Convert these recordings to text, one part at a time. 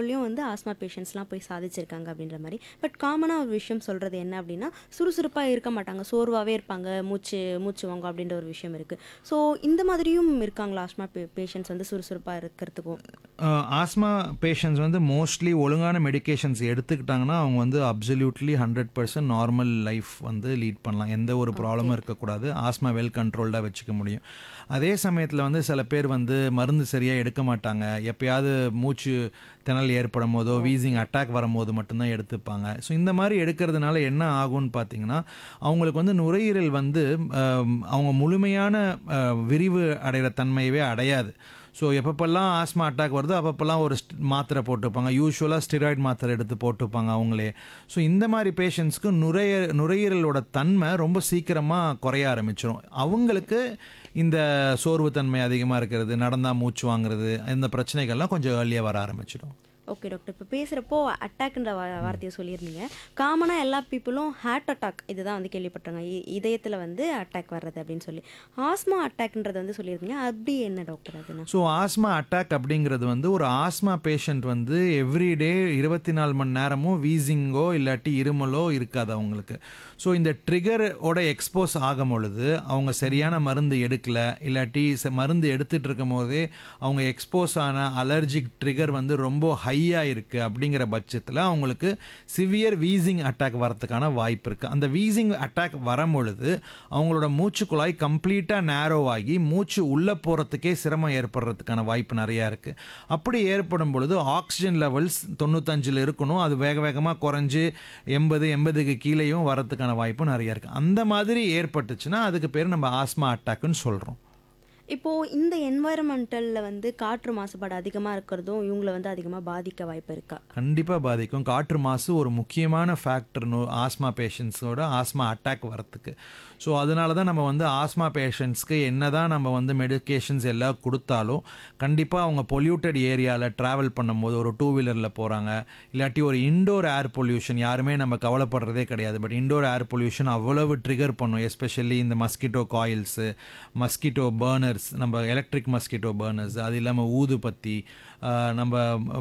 லெவல்லையும் வந்து ஆஸ்மா பேஷண்ட்ஸ்லாம் போய் சாதிச்சிருக்காங்க அப்படின்ற மாதிரி பட் காமனாக ஒரு விஷயம் சொல்கிறது என்ன அப்படின்னா சுறுசுறுப்பாக இருக்க மாட்டாங்க சோர்வாகவே இருப்பாங்க மூச்சு மூச்சு வாங்க அப்படின்ற ஒரு விஷயம் இருக்குது ஸோ இந்த மாதிரியும் இருக்காங்களா ஆஸ்மா பே பேஷண்ட்ஸ் வந்து சுறுசுறுப்பாக இருக்கிறதுக்கும் ஆஸ்மா பேஷண்ட்ஸ் வந்து மோஸ்ட்லி ஒழுங்கான மெடிகேஷன்ஸ் எடுத்துக்கிட்டாங்கன்னா அவங்க வந்து absolutely hundred percent normal life வந்து லீட் பண்ணலாம் எந்த ஒரு ப்ராப்ளமும் இருக்கக்கூடாது ஆஸ்மா வெல் கண்ட்ரோல்டாக வச்சுக்க முடியும் அதே சமயத்தில் வந்து சில பேர் வந்து மருந்து சரியாக எடுக்க மாட்டாங்க எப்பயாவது மூச்சு திணறல் ஏற்படும் போதோ வீசிங் அட்டாக் வரும்போது மட்டும்தான் எடுத்துப்பாங்க ஸோ இந்த மாதிரி எடுக்கிறதுனால என்ன ஆகும்னு பார்த்தீங்கன்னா அவங்களுக்கு வந்து நுரையீரல் வந்து ஆம், அவங்க முழுமையான ஆ, விரிவு அடைகிற தன்மையவே அடையாது ஸோ எப்பப்பெல்லாம் ஆஸ்மா அட்டாக் வருதோ அப்பப்பெல்லாம் ஒரு st- மாத்திரை போட்டுப்பாங்க யூஸ்வலாக ஸ்டிராய்டு மாத்திரை எடுத்து போட்டுப்பாங்க அவங்களே ஸோ இந்த மாதிரி பேஷண்ட்ஸ்க்கு நுரைய நுரையீரலோட தன்மை ரொம்ப சீக்கிரமாக குறைய ஆரம்பிச்சிடும் அவங்களுக்கு இந்த சோர்வுத்தன்மை அதிகமாக இருக்கிறது நடந்தால் மூச்சு வாங்குறது இந்த பிரச்சனைகள்லாம் கொஞ்சம் ஏர்லியாக வர ஆரம்பிச்சிடும் ஓகே டாக்டர் இப்போ பேசுகிறப்போ அட்டாக்ன்ற வா வார்த்தையை சொல்லியிருந்தீங்க காமனாக எல்லா பீப்புளும் ஹார்ட் அட்டாக் இதுதான் வந்து கேள்விப்பட்டாங்க இதயத்தில் வந்து அட்டாக் வர்றது அப்படின்னு சொல்லி ஆஸ்மா அட்டாக்ன்றது வந்து சொல்லியிருந்தீங்க அப்படி என்ன டாக்டர் அதுனா ஸோ ஆஸ்மா அட்டாக் அப்படிங்கிறது வந்து ஒரு ஆஸ்மா பேஷண்ட் வந்து எவ்ரிடே இருபத்தி நாலு மணி நேரமும் வீசிங்கோ இல்லாட்டி இருமலோ இருக்காது அவங்களுக்கு ஸோ இந்த ட்ரிகரோட எக்ஸ்போஸ் ஆகும் பொழுது அவங்க சரியான மருந்து எடுக்கல இல்லாட்டி ச- மருந்து எடுத்துட்டு இருக்கும் போதே அவங்க எக்ஸ்போஸ் ஆன அலர்ஜிக் ட்ரிகர் வந்து ரொம்ப ஹையாக இருக்குது அப்படிங்கிற பட்சத்தில் அவங்களுக்கு சிவியர் வீசிங் அட்டாக் வரதுக்கான வாய்ப்பு இருக்குது அந்த வீசிங் அட்டாக் வரும் பொழுது அவங்களோட மூச்சு குழாய் கம்ப்ளீட்டாக நேரோ ஆகி மூச்சு உள்ளே போகிறதுக்கே சிரமம் ஏற்படுறதுக்கான வாய்ப்பு நிறையா இருக்குது அப்படி ஏற்படும் பொழுது ஆக்சிஜன் லெவல்ஸ் தொண்ணூத்தஞ்சில் இருக்கணும் அது வேக வேகமாக குறைஞ்சு எண்பது எண்பதுக்கு கீழேயும் வரதுக்கான வாய்ப்பு நிறைய இருக்குது அந்த மாதிரி ஏற்பட்டுச்சுன்னா அதுக்கு பேர் நம்ம ஆஸ்மா அட்டாக்குன்னு சொல்கிறோம் இப்போது இந்த என்வாயரமெண்டலில் வந்து காற்று மாசுபாடு அதிகமாக இருக்கிறதும் இவங்களை வந்து அதிகமாக பாதிக்க வாய்ப்பு இருக்கா கண்டிப்பாக பாதிக்கும் காற்று மாசு ஒரு முக்கியமான ஃபேக்டர் ஆஸ்மா பேஷண்ட்ஸோட ஆஸ்மா அட்டாக் வரத்துக்கு ஸோ அதனால தான் நம்ம வந்து ஆஸ்மா பேஷண்ட்ஸ்க்கு என்ன தான் நம்ம வந்து மெடிகேஷன்ஸ் எல்லாம் கொடுத்தாலும் கண்டிப்பாக அவங்க பொல்யூட்டட் ஏரியாவில் ட்ராவல் பண்ணும்போது ஒரு டூ வீலரில் போகிறாங்க இல்லாட்டி ஒரு இண்டோர் ஏர் பொல்யூஷன் யாருமே நம்ம கவலைப்படுறதே கிடையாது பட் இண்டோர் ஏர் பொல்யூஷன் அவ்வளவு ட்ரிகர் பண்ணும் எஸ்பெஷலி இந்த மஸ்கிட்டோ காயில்ஸு மஸ்கிட்டோ பர்னர்ஸ் நம்ம எலக்ட்ரிக் மஸ்கிட்டோ பர்னர்ஸ் அது இல்லாமல் ஊதுபத்தி ஆஹ் நம்ம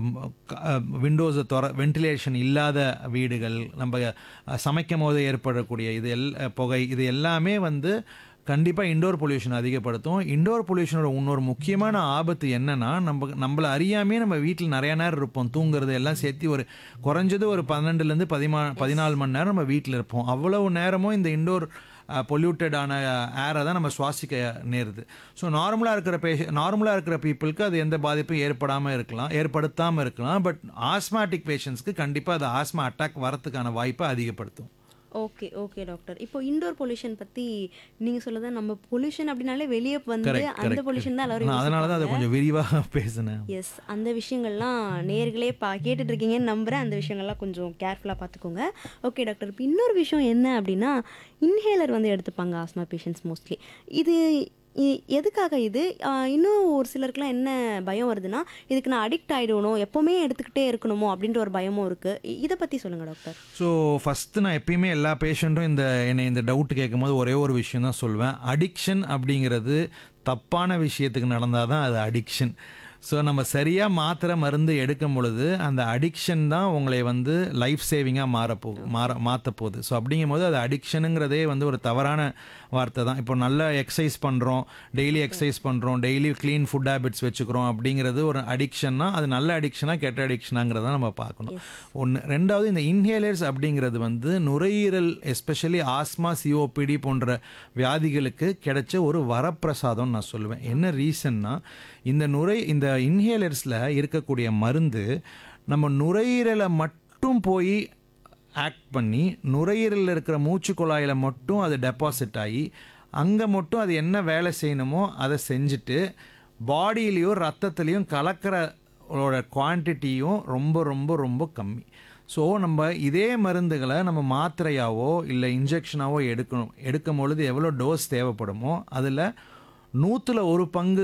விண்டோஸை துற வென்டிலேஷன் இல்லாத வீடுகள் நம்ம அஹ், சமைக்கும் போது ஏற்படக்கூடிய இது எல் புகை இது எல்லாமே வந்து கண்டிப்பாக இண்டோர் பொல்யூஷன் அதிகப்படுத்தும் இண்டோர் பொல்யூஷனோட இன்னொரு முக்கியமான ஆபத்து என்னன்னா நம்ம நம்மளை அறியாமே நம்ம வீட்டில் நிறைய நேரம் இருப்போம் தூங்குறது எல்லாம் சேர்த்து ஒரு குறைஞ்சது ஒரு பன்னெண்டுலேருந்து பதிமா பதினாலு மணி நேரம் நம்ம வீட்டில் இருப்போம் அவ்வளவு நேரமும் இந்த இண்டோர் பொல்யூட்டடான ஏரை தான் நம்ம சுவாசிக்க நேருது ஸோ நார்மலாக இருக்கிற பேஷ நார்மலாக இருக்கிற பீப்புளுக்கு அது எந்த பாதிப்பும் ஏற்படாமல் இருக்கலாம் ஏற்படுத்தாமல் இருக்கலாம் பட் ஆஸ்மாட்டிக் பேஷண்ட்ஸ்க்கு கண்டிப்பாக அது ஆஸ்மா அட்டாக் வரத்துக்கான வாய்ப்பை அதிகப்படுத்தும் ஓகே ஓகே டாக்டர் இப்போ இண்டோர் பொல்யூஷன் பற்றி நீங்கள் சொல்லதான் நம்ம பொல்யூஷன் அப்படின்னாலே வெளியே வந்து Correct, அந்த correct. பொல்யூஷன் தான் எல்லாரும் நான் அதனால தான் அதை யோசிப்பாங்க. கொஞ்சம் விரிவாக பேசினேன் எஸ் அந்த விஷயங்கள்லாம் நேர்களே பா கேட்டுட்டு இருக்கீங்கன்னு நம்புகிறேன் அந்த விஷயங்கள்லாம் கொஞ்சம் கேர்ஃபுல்லாக பார்த்துக்கோங்க ஓகே டாக்டர் இப்போ இன்னொரு விஷயம் என்ன அப்படின்னா இன்ஹேலர் வந்து எடுத்துப்பாங்க ஆஸ்மா பேஷண்ட்ஸ் மோஸ்ட்லி இது இ- எதுக்காக இது ஆஹ் இன்னும் ஒரு சிலருக்குலாம் என்ன பயம் வருதுன்னா இதுக்கு நான் அடிக்ட் ஆகிடணும் எப்போவுமே எடுத்துக்கிட்டே இருக்கணுமோ அப்படின்ற ஒரு பயமும் இருக்குது இதை பற்றி சொல்லுங்கள் டாக்டர் ஸோ ஃபஸ்ட்டு நான் எப்பயுமே எல்லா பேஷண்ட்டும் இந்த என்னை இந்த டவுட் கேட்கும்போது ஒரே ஒரு விஷயம் தான் சொல்லுவேன் அடிக்ஷன் அப்படிங்கிறது தப்பான விஷயத்துக்கு நடந்தால் தான் அது அடிக்ஷன் ஸோ நம்ம சரியாக மாத்திரை மருந்து எடுக்கும் பொழுது அந்த அடிக்ஷன் தான் உங்களை வந்து லைஃப் சேவிங்காக மாறப்போகுது மாற மாற்ற போகுது ஸோ அப்படிங்கும்போது அது அடிக்ஷனுங்கிறதே வந்து ஒரு தவறான வார்த்தை தான் இப்போ நல்ல எக்ஸசைஸ் பண்ணுறோம் டெய்லி எக்ஸசைஸ் பண்ணுறோம் டெய்லி க்ளீன் ஃபுட் ஹேபிட்ஸ் வச்சுக்கிறோம் அப்படிங்கிறது ஒரு அடிக்ஷன்னா அது நல்ல அடிக்ஷனா கெட்ட அடிக்ஷனாங்கிறத நம்ம பார்க்கணும் ஒன்று ரெண்டாவது இந்த இன்ஹேலர்ஸ் அப்படிங்கிறது வந்து நுரையீரல் எஸ்பெஷலி ஆஸ்மா சிஓபிடி போன்ற வியாதிகளுக்கு கிடைச்ச ஒரு வரப்பிரசாதம் நான் சொல்லுவேன் என்ன ரீசன்னா இந்த நுரை இந்த இன்ஹேலர்ஸில் இருக்கக்கூடிய மருந்து நம்ம நுரையீரலை மட்டும் போய் ஆக்ட் பண்ணி நுரையீரலில் இருக்கிற மூச்சு குழாயில் மட்டும் அது டெபாசிட் ஆகி அங்கே மட்டும் அது என்ன வேலை செய்யணுமோ அதை செஞ்சுட்டு பாடியிலையும் ரத்தத்துலேயும் கலக்கிறோட குவான்டிட்டியும் ரொம்ப ரொம்ப ரொம்ப கம்மி ஸோ நம்ம இதே மருந்துகளை நம்ம மாத்திரையாவோ இல்லை இன்ஜெக்ஷனாவோ எடுக்கணும் எடுக்கும் பொழுது எவ்வளோ டோஸ் தேவைப்படுமோ அதில் நூற்றில் ஒரு பங்கு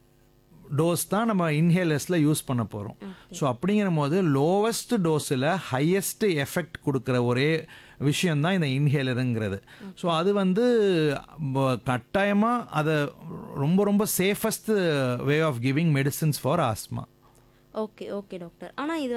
டோஸ் தான் நம்ம இன்ஹேலர்ஸில் யூஸ் பண்ண போகிறோம் ஸோ அப்படிங்கிற போது லோவஸ்ட் டோஸில் ஹையஸ்ட் எஃபெக்ட் கொடுக்குற ஒரே விஷயந்தான் இந்த இன்ஹேலருங்கிறது ஸோ அது வந்து கட்டாயமாக அதை ரொம்ப ரொம்ப safest way of giving medicines for asthma okay okay doctor ஆனால் இது